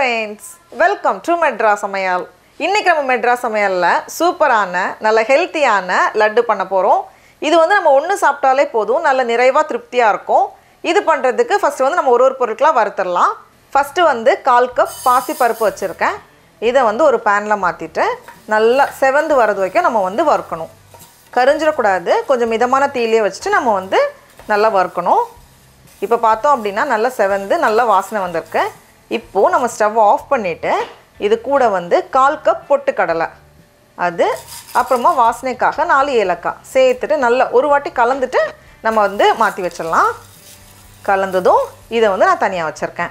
friends welcome to metro சமையல் இன்னைக்கு நம்ம மெட்ரா சமையலில் சூப்பரான நல்ல ஹெல்த்தியான லட்டு பண்ண போகிறோம் இது வந்து நம்ம ஒன்று சாப்பிட்டாலே போதும் நல்ல நிறைவாக திருப்தியாக இருக்கும் இது பண்ணுறதுக்கு ஃபஸ்ட்டு வந்து நம்ம ஒரு ஒரு பொருட்களாக வறுத்துடலாம் ஃபஸ்ட்டு வந்து கால் கப் பாசி பருப்பு வச்சுருக்கேன் இதை வந்து ஒரு பேனில் மாற்றிட்டு நல்லா செவந்து வரது வரைக்கும் நம்ம வந்து வறுக்கணும் கரிஞ்சிடக்கூடாது கொஞ்சம் மிதமான தீயிலே வச்சுட்டு நம்ம வந்து நல்லா வறுக்கணும் இப்போ பார்த்தோம் அப்படின்னா நல்லா செவந்து நல்லா வாசனை வந்திருக்கு இப்போது நம்ம ஸ்டவ் ஆஃப் பண்ணிவிட்டு இது கூட வந்து கால் கப் பொட்டுக்கடலை அது அப்புறமா வாசனைக்காக நாலு ஏலக்காய் சேர்த்துட்டு நல்லா ஒரு வாட்டி கலந்துட்டு நம்ம வந்து மாற்றி வச்சிடலாம் கலந்ததும் இதை வந்து நான் தனியாக வச்சுருக்கேன்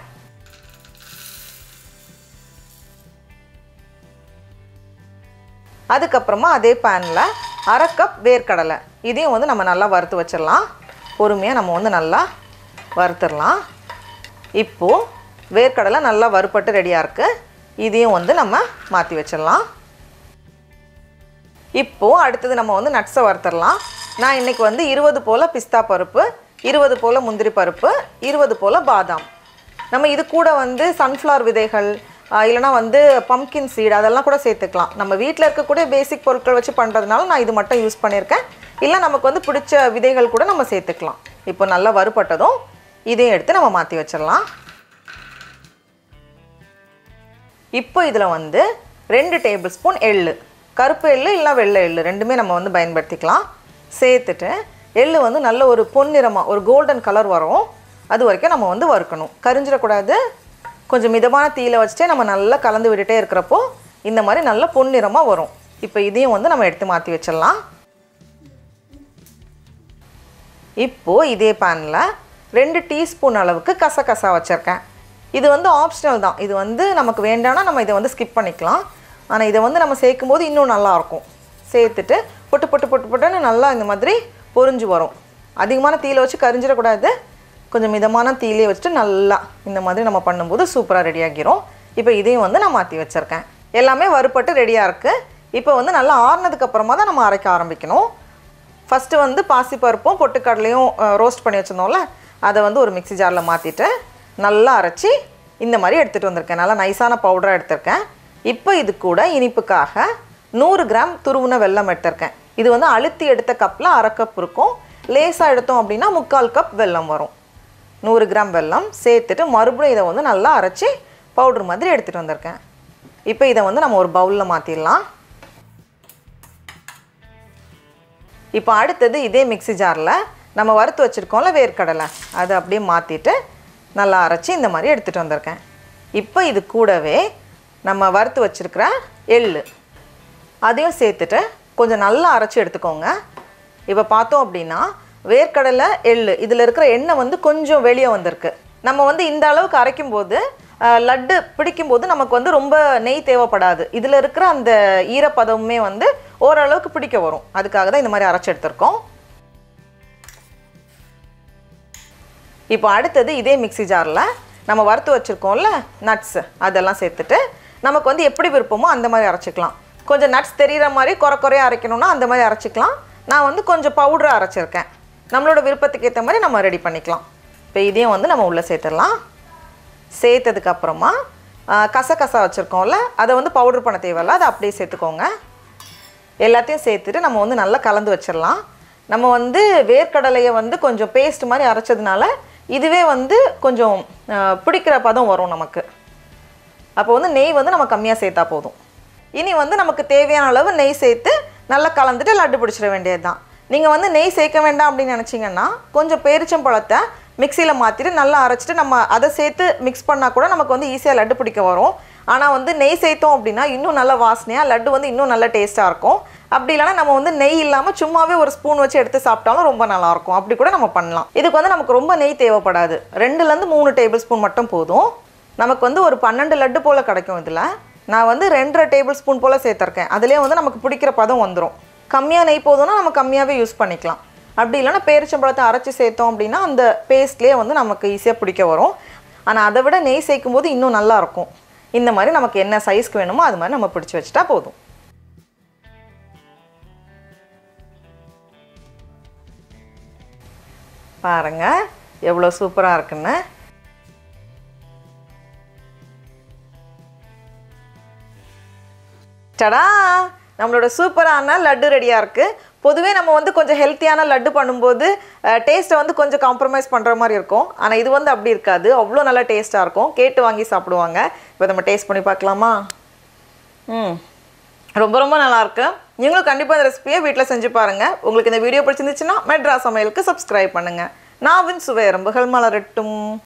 அதுக்கப்புறமா அதே பேனில் அரை கப் வேர்க்கடலை இதையும் வந்து நம்ம நல்லா வறுத்து வச்சிடலாம் பொறுமையாக நம்ம வந்து நல்லா வறுத்துடலாம் இப்போது வேர்க்கடலை நல்லா வறுப்பட்டு ரெடியாக இருக்குது இதையும் வந்து நம்ம மாற்றி வச்சிடலாம் இப்போது அடுத்தது நம்ம வந்து நட்ஸை வறுத்துடலாம் நான் இன்றைக்கி வந்து இருபது போல் பிஸ்தா பருப்பு இருபது போல் முந்திரி பருப்பு இருபது போல் பாதாம் நம்ம இது கூட வந்து சன்ஃப்ளவர் விதைகள் ஆஹ் இல்லைனா வந்து பம்கின் சீடு அதெல்லாம் கூட சேர்த்துக்கலாம் நம்ம வீட்டில் இருக்கக்கூடிய பேசிக் பொருட்கள் வச்சு பண்ணுறதுனால நான் இது மட்டும் யூஸ் பண்ணியிருக்கேன் இல்லை நமக்கு வந்து பிடிச்ச விதைகள் கூட நம்ம சேர்த்துக்கலாம் இப்போ நல்லா வறுபட்டதும் இதையும் எடுத்து நம்ம மாற்றி வச்சிடலாம் இப்போ இதில் வந்து ரெண்டு டேபிள் ஸ்பூன் எள்ளு கருப்பு எள்ளு இல்லை வெள்ளை எள்ளு ரெண்டுமே நம்ம வந்து பயன்படுத்திக்கலாம் சேர்த்துட்டு எள்ளு வந்து நல்ல ஒரு பொன்னிறமாக ஒரு கோல்டன் கலர் வரும் அது வரைக்கும் நம்ம வந்து வறுக்கணும் கரிஞ்சிடக்கூடாது கொஞ்சம் மிதமான தீயில வச்சுட்டே நம்ம நல்லா கலந்து விட்டுட்டே இருக்கிறப்போ இந்த மாதிரி நல்ல பொன்னிறமாக வரும் இப்போ இதையும் வந்து நம்ம எடுத்து மாற்றி வச்சிடலாம் இப்போது இதே பேனில் ரெண்டு டீஸ்பூன் அளவுக்கு கசகசா வச்சுருக்கேன் இது வந்து ஆப்ஷனல் தான் இது வந்து நமக்கு வேண்டாம்னா நம்ம இதை வந்து ஸ்கிப் பண்ணிக்கலாம் ஆனால் இதை வந்து நம்ம சேர்க்கும் போது இன்னும் நல்லாயிருக்கும் சேர்த்துட்டு பொட்டு பொட்டு பொட்டு பொட்டுன்னு நல்லா இந்த மாதிரி பொரிஞ்சு வரும் அதிகமான தீயில வச்சு கரிஞ்சிடக்கூடாது கொஞ்சம் மிதமான தீயிலே வச்சுட்டு நல்லா இந்த மாதிரி நம்ம பண்ணும்போது சூப்பராக ரெடி ஆகிரும் இப்போ இதையும் வந்து நான் மாற்றி வச்சுருக்கேன் எல்லாமே வறுப்பட்டு ரெடியாக இருக்குது இப்போ வந்து நல்லா ஆறுனதுக்கு அப்புறமா தான் நம்ம அரைக்க ஆரம்பிக்கணும் ஃபஸ்ட்டு வந்து பாசிப்பருப்பும் பொட்டுக்கடலையும் ரோஸ்ட் பண்ணி வச்சுருந்தோம்ல அதை வந்து ஒரு மிக்ஸி ஜாரில் மாற்றிட்டு நல்லா அரைச்சி இந்த மாதிரி எடுத்துகிட்டு வந்திருக்கேன் நல்லா நைஸான பவுடராக எடுத்திருக்கேன் இப்போ இது கூட இனிப்புக்காக நூறு கிராம் துருவுன வெல்லம் எடுத்திருக்கேன் இது வந்து அழுத்தி எடுத்த கப்பில் அரை கப் இருக்கும் லேசாக எடுத்தோம் அப்படின்னா முக்கால் கப் வெல்லம் வரும் நூறு கிராம் வெல்லம் சேர்த்துட்டு மறுபடியும் இதை வந்து நல்லா அரைச்சி பவுடர் மாதிரி எடுத்துகிட்டு வந்திருக்கேன் இப்போ இதை வந்து நம்ம ஒரு பவுலில் மாற்றிடலாம் இப்போ அடுத்தது இதே மிக்ஸி ஜாரில் நம்ம வறுத்து வச்சுருக்கோம்ல வேர்க்கடலை அதை அப்படியே மாற்றிட்டு நல்லா அரைச்சி இந்த மாதிரி எடுத்துகிட்டு வந்திருக்கேன் இப்போ இது கூடவே நம்ம வறுத்து வச்சுருக்கிற எள்ளு அதையும் சேர்த்துட்டு கொஞ்சம் நல்லா அரைச்சி எடுத்துக்கோங்க இப்போ பார்த்தோம் அப்படின்னா வேர்க்கடலை எள்ளு இதில் இருக்கிற எண்ணெய் வந்து கொஞ்சம் வெளியே வந்திருக்கு நம்ம வந்து இந்த அளவுக்கு அரைக்கும் போது அஹ், லட்டு பிடிக்கும்போது நமக்கு வந்து ரொம்ப நெய் தேவைப்படாது இதில் இருக்கிற அந்த ஈரப்பதமுமே வந்து ஓரளவுக்கு பிடிக்க வரும் அதுக்காக தான் இந்த மாதிரி அரைச்சி எடுத்திருக்கோம் இப்போ அடுத்தது இதே மிக்ஸி ஜாரில் நம்ம வறுத்து வச்சுருக்கோம்ல நட்ஸு அதெல்லாம் சேர்த்துட்டு நமக்கு வந்து எப்படி விருப்பமோ அந்த மாதிரி அரைச்சிக்கலாம் கொஞ்சம் நட்ஸ் தெரிகிற மாதிரி குறை குறையாக அரைக்கணும்னா அந்த மாதிரி அரைச்சிக்கலாம் நான் வந்து கொஞ்சம் பவுடராக அரைச்சிருக்கேன் நம்மளோட விருப்பத்துக்கு ஏற்ற மாதிரி நம்ம ரெடி பண்ணிக்கலாம் இப்போ இதையும் வந்து நம்ம உள்ளே சேர்த்துடலாம் சேர்த்ததுக்கு அப்புறமா ஆ, கசகசா வச்சுருக்கோம்ல அதை வந்து பவுடர் பண்ண தேவையில்ல அதை அப்படியே சேர்த்துக்கோங்க எல்லாத்தையும் சேர்த்துட்டு நம்ம வந்து நல்லா கலந்து வச்சிடலாம் நம்ம வந்து வேர்க்கடலையை வந்து கொஞ்சம் பேஸ்ட் மாதிரி அரைச்சதுனால இதுவே வந்து கொஞ்சம் ஆ, பிடிக்கிற பதம் வரும் நமக்கு அப்போ வந்து நெய் வந்து நம்ம கம்மியாக சேர்த்தா போதும் இனி வந்து நமக்கு தேவையான அளவு நெய் சேர்த்து நல்லா கலந்துட்டு லட்டு பிடிச்சிட வேண்டியது தான் நீங்கள் வந்து நெய் சேர்க்க வேண்டாம் அப்படின்னு நினச்சிங்கன்னா கொஞ்சம் பேரிச்சம்பழத்தை மிக்சியில் மாற்றிட்டு நல்லா அரைச்சிட்டு நம்ம அதை சேர்த்து மிக்ஸ் பண்ணால் கூட நமக்கு வந்து ஈஸியாக லட்டு பிடிக்க வரும் ஆனால் வந்து நெய் சேர்த்தோம் அப்படின்னா இன்னும் நல்ல வாசனையாக லட்டு வந்து இன்னும் நல்ல டேஸ்ட்டாக இருக்கும் அப்படி இல்லைனா நம்ம வந்து நெய் இல்லாமல் சும்மாவே ஒரு ஸ்பூன் வச்சு எடுத்து சாப்பிட்டாலும் ரொம்ப நல்லாயிருக்கும் அப்படி கூட நம்ம பண்ணலாம் இதுக்கு வந்து நமக்கு ரொம்ப நெய் தேவைப்படாது ரெண்டுலேருந்து மூணு டேபிள் ஸ்பூன் மட்டும் போதும் நமக்கு வந்து ஒரு பன்னெண்டு லட்டு போல் கிடைக்கும் இதில் நான் வந்து ரெண்டரை டேபிள் ஸ்பூன் போல் சேர்த்துருக்கேன் அதுலேயே வந்து நமக்கு பிடிக்கிற பதம் வந்துடும் கம்மியாக நெய் போதும்னா நம்ம கம்மியாகவே யூஸ் பண்ணிக்கலாம் அப்படி இல்லைன்னா பேரிச்சம்பழத்தை அரைச்சி சேர்த்தோம் அப்படின்னா அந்த பேஸ்ட்லேயே வந்து நமக்கு ஈஸியாக பிடிக்க வரும் ஆனால் அதை விட நெய் சேர்க்கும் போது இன்னும் நல்லா இருக்கும் இந்த மாதிரி நமக்கு என்ன சைஸ்க்கு வேணுமோ அது மாதிரி நம்ம பிடிச்சி வச்சுட்டா போதும் பாருங்கள் எவ்வளோ சூப்பராக இருக்குன்னு டடா நம்மளோட சூப்பரான லட்டு ரெடியாக இருக்குது பொதுவே நம்ம வந்து கொஞ்சம் ஹெல்த்தியான லட்டு பண்ணும்போது டேஸ்ட்டை வந்து கொஞ்சம் காம்ப்ரமைஸ் பண்ணுற மாதிரி இருக்கும் ஆனால் இது வந்து அப்படி இருக்காது அவ்வளோ நல்லா டேஸ்ட்டாக இருக்கும் கேட்டு வாங்கி சாப்பிடுவாங்க இப்போ நம்ம டேஸ்ட் பண்ணி பார்க்கலாமா ம் ரொம்ப ரொம்ப நல்லா இருக்கு நீங்களும் கண்டிப்பாக இந்த ரெசிபியை வீட்டில் செஞ்சு பாருங்கள் உங்களுக்கு இந்த வீடியோ பிடிச்சிருந்துச்சுன்னா மெட்ரா சமையலுக்கு சப்ஸ்கிரைப் பண்ணுங்கள் நாவின் சுவை எறும்புகள் மலரட்டும்